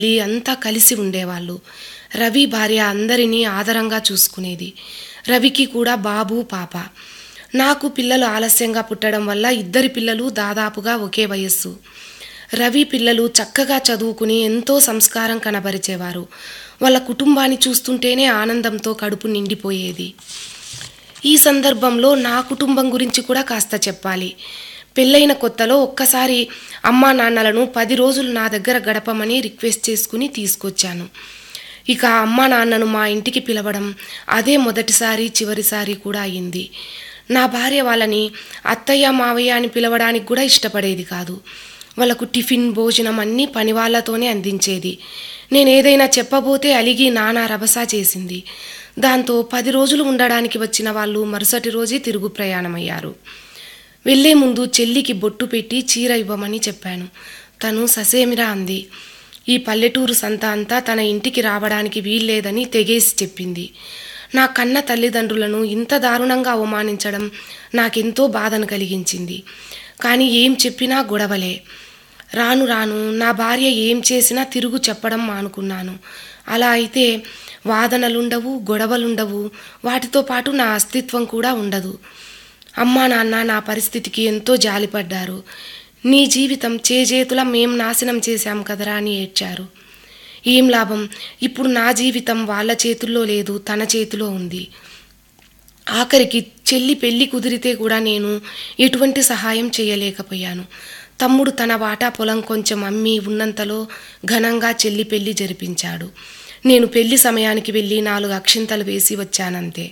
చెల్లి అంతా కలిసి ఉండేవాళ్ళు రవి భార్య అందరినీ ఆదరంగా చూసుకునేది రవికి కూడా బాబు పాప నాకు పిల్లలు ఆలస్యంగా పుట్టడం వల్ల ఇద్దరి పిల్లలు దాదాపుగా ఒకే వయస్సు రవి పిల్లలు చక్కగా చదువుకుని ఎంతో సంస్కారం కనబరిచేవారు వాళ్ళ కుటుంబాన్ని చూస్తుంటేనే ఆనందంతో కడుపు నిండిపోయేది ఈ సందర్భంలో నా కుటుంబం గురించి కూడా కాస్త చెప్పాలి పెళ్ళైన కొత్తలో ఒక్కసారి అమ్మా నాన్నలను పది రోజులు నా దగ్గర గడపమని రిక్వెస్ట్ చేసుకుని తీసుకొచ్చాను ఇక అమ్మా నాన్నను మా ఇంటికి పిలవడం అదే మొదటిసారి చివరిసారి కూడా అయింది నా భార్య వాళ్ళని అత్తయ్య మావయ్య అని పిలవడానికి కూడా ఇష్టపడేది కాదు వాళ్ళకు టిఫిన్ భోజనం అన్నీ పని వాళ్ళతోనే అందించేది నేను ఏదైనా చెప్పబోతే అలిగి నానా రభసా చేసింది దాంతో పది రోజులు ఉండడానికి వచ్చిన వాళ్ళు మరుసటి రోజే తిరుగు ప్రయాణమయ్యారు వెళ్లే ముందు చెల్లికి బొట్టు పెట్టి చీర ఇవ్వమని చెప్పాను తను ససేమిరా అంది ఈ పల్లెటూరు సంత అంతా తన ఇంటికి రావడానికి వీల్లేదని తెగేసి చెప్పింది నా కన్న తల్లిదండ్రులను ఇంత దారుణంగా అవమానించడం నాకెంతో బాధను కలిగించింది కానీ ఏం చెప్పినా గొడవలే రాను రాను నా భార్య ఏం చేసినా తిరుగు చెప్పడం మానుకున్నాను అలా అయితే వాదనలుండవు గొడవలుండవు వాటితో పాటు నా అస్తిత్వం కూడా ఉండదు అమ్మా నాన్న నా పరిస్థితికి ఎంతో జాలిపడ్డారు నీ జీవితం చేజేతుల మేం నాశనం చేశాం కదరా అని ఏడ్చారు ఏం లాభం ఇప్పుడు నా జీవితం వాళ్ళ చేతుల్లో లేదు తన చేతిలో ఉంది ఆఖరికి చెల్లి పెళ్లి కుదిరితే కూడా నేను ఎటువంటి సహాయం చేయలేకపోయాను తమ్ముడు తన వాటా పొలం కొంచెం అమ్మి ఉన్నంతలో ఘనంగా చెల్లి పెళ్లి జరిపించాడు నేను పెళ్లి సమయానికి వెళ్ళి నాలుగు అక్షింతలు వేసి వచ్చానంతే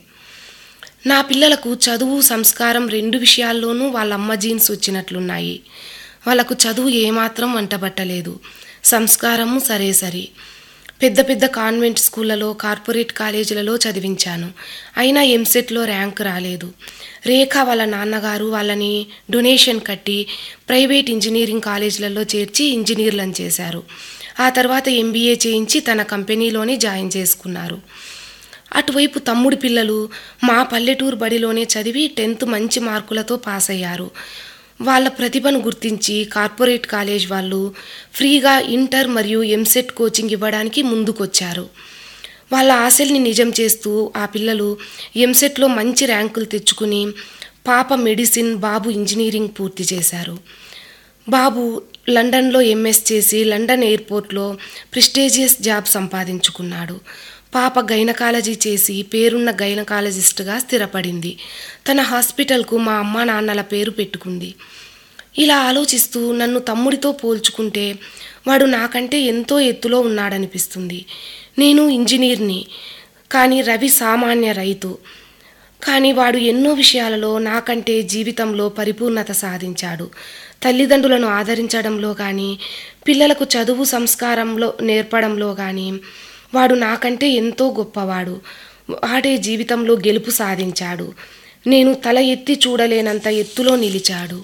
నా పిల్లలకు చదువు సంస్కారం రెండు విషయాల్లోనూ వాళ్ళ అమ్మ జీన్స్ వచ్చినట్లున్నాయి వాళ్ళకు చదువు ఏమాత్రం వంటబట్టలేదు సంస్కారము సరే సరి పెద్ద పెద్ద కాన్వెంట్ స్కూళ్ళలో కార్పొరేట్ కాలేజీలలో చదివించాను అయినా ఎంసెట్లో ర్యాంక్ రాలేదు రేఖ వాళ్ళ నాన్నగారు వాళ్ళని డొనేషన్ కట్టి ప్రైవేట్ ఇంజనీరింగ్ కాలేజీలలో చేర్చి ఇంజనీర్లను చేశారు ఆ తర్వాత ఎంబీఏ చేయించి తన కంపెనీలోనే జాయిన్ చేసుకున్నారు అటువైపు తమ్ముడి పిల్లలు మా పల్లెటూరు బడిలోనే చదివి టెన్త్ మంచి మార్కులతో పాస్ అయ్యారు వాళ్ళ ప్రతిభను గుర్తించి కార్పొరేట్ కాలేజ్ వాళ్ళు ఫ్రీగా ఇంటర్ మరియు ఎంసెట్ కోచింగ్ ఇవ్వడానికి ముందుకొచ్చారు వాళ్ళ ఆశల్ని నిజం చేస్తూ ఆ పిల్లలు ఎంసెట్లో మంచి ర్యాంకులు తెచ్చుకుని పాప మెడిసిన్ బాబు ఇంజనీరింగ్ పూర్తి చేశారు బాబు లండన్లో ఎంఎస్ చేసి లండన్ ఎయిర్పోర్ట్లో ప్రిస్టేజియస్ జాబ్ సంపాదించుకున్నాడు పాప గైనకాలజీ చేసి పేరున్న గైనకాలజిస్ట్గా స్థిరపడింది తన హాస్పిటల్కు మా అమ్మా నాన్నల పేరు పెట్టుకుంది ఇలా ఆలోచిస్తూ నన్ను తమ్ముడితో పోల్చుకుంటే వాడు నాకంటే ఎంతో ఎత్తులో ఉన్నాడనిపిస్తుంది నేను ఇంజనీర్ని కానీ రవి సామాన్య రైతు కానీ వాడు ఎన్నో విషయాలలో నాకంటే జీవితంలో పరిపూర్ణత సాధించాడు తల్లిదండ్రులను ఆదరించడంలో కానీ పిల్లలకు చదువు సంస్కారంలో నేర్పడంలో కానీ వాడు నాకంటే ఎంతో గొప్పవాడు వాడే జీవితంలో గెలుపు సాధించాడు నేను తల ఎత్తి చూడలేనంత ఎత్తులో నిలిచాడు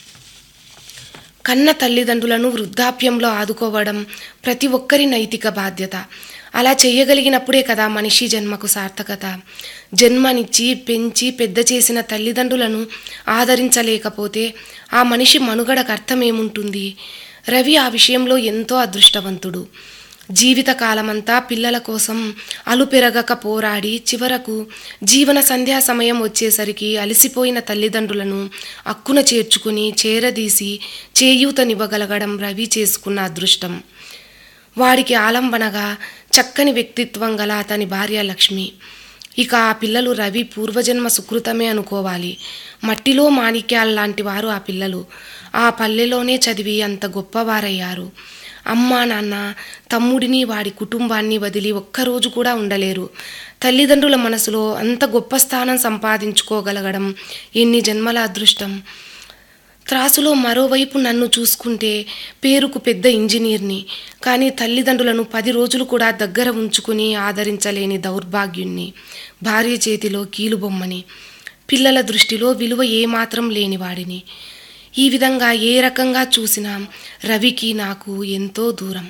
కన్న తల్లిదండ్రులను వృద్ధాప్యంలో ఆదుకోవడం ప్రతి ఒక్కరి నైతిక బాధ్యత అలా చేయగలిగినప్పుడే కదా మనిషి జన్మకు సార్థకత జన్మనిచ్చి పెంచి పెద్ద చేసిన తల్లిదండ్రులను ఆదరించలేకపోతే ఆ మనిషి మనుగడకు అర్థమేముంటుంది రవి ఆ విషయంలో ఎంతో అదృష్టవంతుడు జీవితకాలమంతా పిల్లల కోసం అలుపెరగక పోరాడి చివరకు జీవన సంధ్యా సమయం వచ్చేసరికి అలసిపోయిన తల్లిదండ్రులను అక్కున చేర్చుకుని చేరదీసి చేయూతనివ్వగలగడం రవి చేసుకున్న అదృష్టం వాడికి ఆలంబనగా చక్కని వ్యక్తిత్వం గల అతని భార్య లక్ష్మి ఇక ఆ పిల్లలు రవి పూర్వజన్మ సుకృతమే అనుకోవాలి మట్టిలో మాణిక్యాల్లాంటి వారు ఆ పిల్లలు ఆ పల్లెలోనే చదివి అంత గొప్పవారయ్యారు అమ్మా నాన్న తమ్ముడిని వాడి కుటుంబాన్ని వదిలి ఒక్కరోజు కూడా ఉండలేరు తల్లిదండ్రుల మనసులో అంత గొప్ప స్థానం సంపాదించుకోగలగడం ఎన్ని జన్మల అదృష్టం త్రాసులో మరోవైపు నన్ను చూసుకుంటే పేరుకు పెద్ద ఇంజనీర్ని కానీ తల్లిదండ్రులను పది రోజులు కూడా దగ్గర ఉంచుకుని ఆదరించలేని దౌర్భాగ్యుణ్ణి భార్య చేతిలో కీలుబొమ్మని పిల్లల దృష్టిలో విలువ ఏమాత్రం లేనివాడిని ఈ విధంగా ఏ రకంగా చూసినా రవికి నాకు ఎంతో దూరం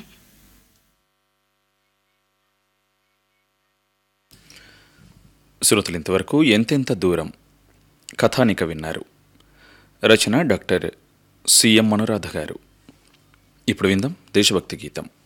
శ్రోతలు ఇంతవరకు ఎంతెంత దూరం కథానిక విన్నారు రచన డాక్టర్ సిఎం అనురాధ గారు ఇప్పుడు విందాం దేశభక్తి గీతం